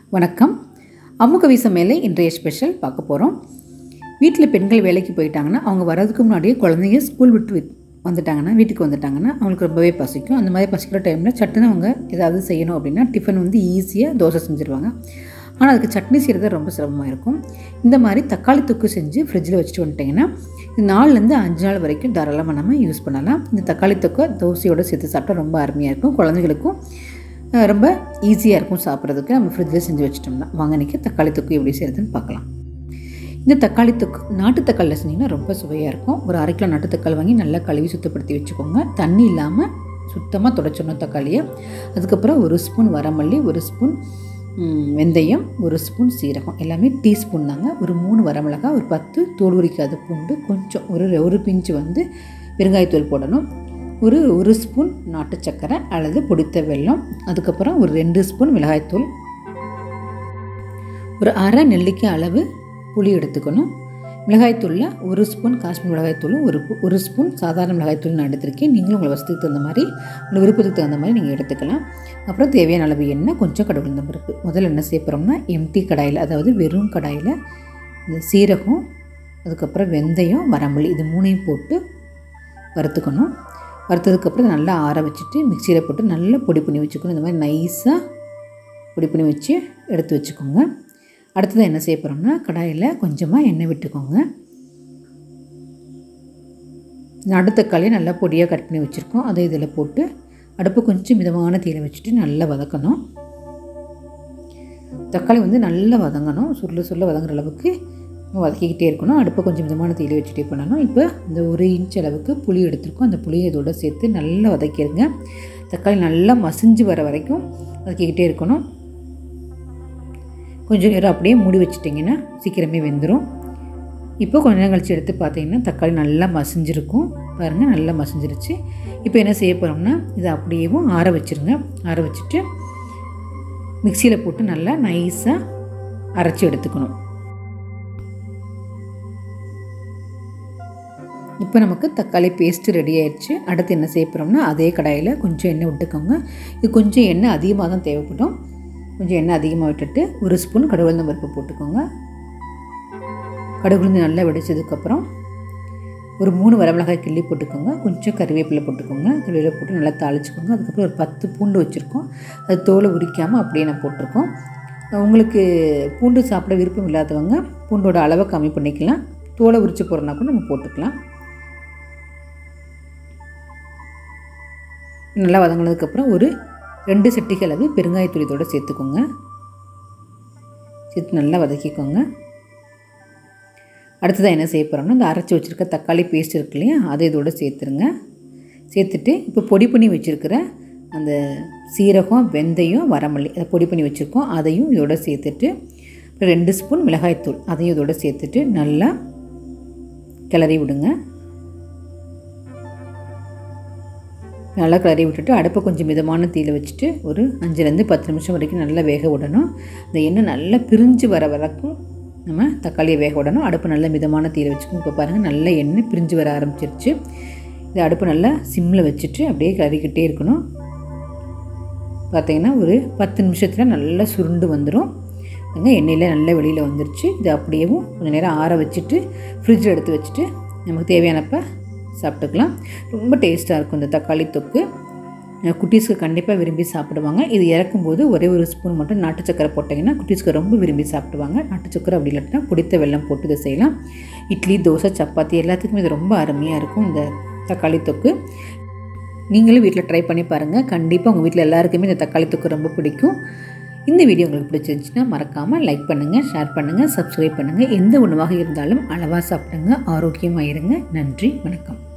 வணக்கம் அமுக சமையலை இன்றைய ஸ்பெஷல் பார்க்க போகிறோம் வீட்டில் பெண்கள் வேலைக்கு போயிட்டாங்கன்னா அவங்க வர்றதுக்கு முன்னாடியே குழந்தைங்க ஸ்கூல் விட்டு வி- வந்துட்டாங்கன்னா வீட்டுக்கு வந்துட்டாங்கன்னா அவங்களுக்கு ரொம்பவே பசிக்கும் அந்த மாதிரி பசிக்கிற டைமில் சட்டுன்னு அவங்க ஏதாவது செய்யணும் அப்படின்னா டிஃபன் வந்து ஈஸியாக தோசை செஞ்சுருவாங்க ஆனால் அதுக்கு சட்னி செய்கிறது ரொம்ப சிரமமாக இருக்கும் இந்த மாதிரி தக்காளி தொக்கு செஞ்சு ஃப்ரிட்ஜில் வச்சுட்டு வந்துட்டிங்கன்னா இது நாலுலேருந்து அஞ்சு நாள் வரைக்கும் தாராளமாக நம்ம யூஸ் பண்ணலாம் இந்த தக்காளி தொக்கை தோசையோடு சேர்த்து சாப்பிட்டா ரொம்ப அருமையாக இருக்கும் குழந்தைகளுக்கும் அஹ், ரொம்ப ஈஸியாக இருக்கும் சாப்பிட்றதுக்கு நம்ம ஃப்ரிட்ஜில் செஞ்சு வச்சிட்டோம்னா வாங்க இன்றைக்கி தக்காளி தொக்கு எப்படி செய்கிறதுன்னு பார்க்கலாம் இந்த தக்காளி தொக்கு நாட்டு தக்காளியில் செஞ்சிங்கன்னா ரொம்ப சுவையாக இருக்கும் ஒரு அரை கிலோ நாட்டு தக்காளி வாங்கி நல்லா கழுவி சுத்தப்படுத்தி வச்சுக்கோங்க தண்ணி இல்லாமல் சுத்தமாக தொடச்சிடணும் தக்காளியை அதுக்கப்புறம் ஒரு ஸ்பூன் வரமல்லி ஒரு ஸ்பூன் ம், வெந்தயம் ஒரு ஸ்பூன் சீரகம் எல்லாமே டீஸ்பூன் தாங்க ஒரு மூணு வரமிளகாய் ஒரு பத்து தோல் உரிக்காத பூண்டு கொஞ்சம் ஒரு ஒரு பிஞ்சு வந்து பெருங்காயத்தூள் போடணும் ஒரு ஒரு ஸ்பூன் நாட்டு சர்க்கரை அல்லது பொடித்த வெல்லம் அதுக்கப்புறம் ஒரு ரெண்டு ஸ்பூன் மிளகாய்த்தூள் ஒரு அரை நெல்லிக்காய் அளவு புளி எடுத்துக்கணும் மிளகாய்த்தூளில் ஒரு ஸ்பூன் காஷ்மீர் மிளகாய்த்தூளும் ஒரு பு- ஒரு ஸ்பூன் சாதாரண மிளகாய்த்தூள் நான் எடுத்திருக்கேன் நீங்களும் உங்கள் வசதிக்கு தகுந்த மாதிரி உங்கள் விருப்பத்துக்கு தகுந்த மாதிரி நீங்கள் எடுத்துக்கலாம் அப்புறம் தேவையான அளவு எண்ணெய் கொஞ்சம் கடவுள் பருப்பு முதல்ல என்ன சேர்ப்புறோம்னா எம்டி கடாயில் அதாவது வெறும் கடாயில் இந்த சீரகம் அதுக்கப்புறம் வெந்தயம் வரமல்லி இது மூணையும் போட்டு வறுத்துக்கணும் வறுத்ததுக்கப்புறம் நல்லா ஆற வச்சுட்டு மிக்சியில் போட்டு நல்லா பொடி பண்ணி வச்சுக்கணும் இந்த மாதிரி நைஸாக பொடி பண்ணி வச்சு எடுத்து வச்சுக்கோங்க அடுத்தது என்ன செய்ய போகிறோம்னா கடாயில் கொஞ்சமாக எண்ணெய் விட்டுக்கோங்க நடுத்தக்காளியை நல்லா பொடியாக கட் பண்ணி வச்சுருக்கோம் அதை இதில் போட்டு அடுப்பு கொஞ்சம் மிதமான தீயில வச்சுட்டு நல்லா வதக்கணும் தக்காளி வந்து நல்லா வதங்கணும் சுருள சுருள வதங்குற அளவுக்கு நம்ம வதக்கிக்கிட்டே இருக்கணும் அடுப்பை கொஞ்சம் மிதமான தீயில வச்சுட்டே பண்ணணும் இப்போ இந்த ஒரு இன்ச் அளவுக்கு புளி எடுத்திருக்கோம் அந்த புளியை இதோட சேர்த்து நல்லா வதக்கிடுங்க தக்காளி நல்லா மசிஞ்சு வர வரைக்கும் வதக்கிக்கிட்டே இருக்கணும் கொஞ்சம் நேரம் அப்படியே மூடி வச்சிட்டிங்கன்னா சீக்கிரமே வெந்துடும் இப்போ கொஞ்ச நேரம் கழிச்சு எடுத்து பார்த்தீங்கன்னா தக்காளி நல்லா மசிஞ்சிருக்கும் பாருங்கள் நல்லா மசிஞ்சிருச்சு இப்போ என்ன செய்ய போகிறோம்னா இதை அப்படியேவும் ஆற வச்சிருங்க ஆற வச்சுட்டு மிக்சியில் போட்டு நல்லா நைஸாக அரைச்சி எடுத்துக்கணும் இப்போ நமக்கு தக்காளி பேஸ்ட்டு ரெடி ஆயிடுச்சு அடுத்து என்ன செய்ய போகிறோம்னா அதே கடாயில் கொஞ்சம் எண்ணெய் விட்டுக்கோங்க இது கொஞ்சம் எண்ணெய் அதிகமாக தான் தேவைப்படும் கொஞ்சம் எண்ணெய் அதிகமாக விட்டுட்டு ஒரு ஸ்பூன் கடுகுளுந்த பருப்பு போட்டுக்கோங்க கடுகுளுந்து நல்லா வெடிச்சதுக்கப்புறம் ஒரு மூணு வரமிளகாய் கிள்ளி போட்டுக்கோங்க கொஞ்சம் கருவேப்பிலை போட்டுக்கோங்க கருவேப்பிலை போட்டு நல்லா தாளிச்சுக்கோங்க அதுக்கப்புறம் ஒரு பத்து பூண்டு வச்சுருக்கோம் அது தோலை உரிக்காமல் அப்படியே நான் போட்டிருக்கோம் உங்களுக்கு பூண்டு சாப்பிட விருப்பம் இல்லாதவங்க பூண்டோட அளவை கம்மி பண்ணிக்கலாம் தோலை உரிச்சு போடுறனா கூட நம்ம போட்டுக்கலாம் நல்லா வதங்கினதுக்கப்புறம் ஒரு ரெண்டு சட்டிக்கு அளவு பெருங்காயத்தூள் இதோட சேர்த்துக்கோங்க சேர்த்து நல்லா வதக்கிக்கோங்க அடுத்ததாக என்ன செய்ய போகிறோம்னா இந்த அரைச்சி வச்சுருக்க தக்காளி பேஸ்ட் இருக்கு இல்லையா அதை இதோட சேர்த்துருங்க சேர்த்துட்டு இப்போ பொடி பண்ணி வச்சுருக்கிற அந்த சீரகம் வெந்தயம் வரமல்லி அதை பொடி பண்ணி வச்சுருக்கோம் அதையும் இதோட சேர்த்துட்டு அப்புறம் ரெண்டு ஸ்பூன் மிளகாய்த்தூள் அதையும் இதோட சேர்த்துட்டு நல்லா கிளறி விடுங்க நல்லா கிளறி விட்டுட்டு அடுப்பை கொஞ்சம் மிதமான தீயில வச்சுட்டு ஒரு அஞ்சுலேருந்து பத்து நிமிஷம் வரைக்கும் நல்லா வேக விடணும் அந்த எண்ணெய் நல்லா பிரிஞ்சு வர வரைக்கும் நம்ம தக்காளியை வேக விடணும் அடுப்பு நல்லா மிதமான தீயில வச்சுக்கணும் இப்போ பாருங்கள் நல்லா எண்ணெய் பிரிஞ்சு வர ஆரம்பிச்சிருச்சு இது அடுப்பு நல்லா சிம்மில் வச்சுட்டு அப்படியே கறிக்கிட்டே இருக்கணும் பார்த்தீங்கன்னா ஒரு பத்து நிமிஷத்தில் நல்லா சுருண்டு வந்துடும் அங்கே எண்ணெயில் நல்லா வெளியில் வந்துருச்சு இது அப்படியேவும் கொஞ்சம் நேரம் ஆற வச்சுட்டு ஃப்ரிட்ஜில் எடுத்து வச்சுட்டு நமக்கு தேவையானப்ப சாப்பிட்டுக்கலாம் ரொம்ப டேஸ்ட்டாக இருக்கும் இந்த தக்காளி தொக்கு அஹ் குட்டீஸ்க்கு கண்டிப்பாக விரும்பி சாப்பிடுவாங்க இது இறக்கும்போது ஒரே ஒரு ஸ்பூன் மட்டும் நாட்டு சக்கரை போட்டிங்கன்னா குட்டீஸ்க்கு ரொம்ப விரும்பி சாப்பிடுவாங்க நாட்டு சக்கரை அப்படி இல்லாட்டினா பிடித்த வெல்லம் போட்டு இதை செய்யலாம் இட்லி தோசை சப்பாத்தி எல்லாத்துக்குமே இது ரொம்ப அருமையாக இருக்கும் இந்த தக்காளி தொக்கு நீங்களும் வீட்டில் ட்ரை பண்ணி பாருங்கள் கண்டிப்பாக உங்கள் வீட்டில் எல்லாருக்குமே இந்த தக்காளி தொக்கு ரொம்ப பிடிக்கும் இந்த வீடியோ உங்களுக்கு பிடிச்சிருந்துச்சுன்னா மறக்காமல் லைக் பண்ணுங்கள் ஷேர் பண்ணுங்கள் சப்ஸ்கிரைப் பண்ணுங்கள் எந்த உணவாக இருந்தாலும் அளவாக சாப்பிடுங்க ஆரோக்கியமாக இருங்க நன்றி வணக்கம்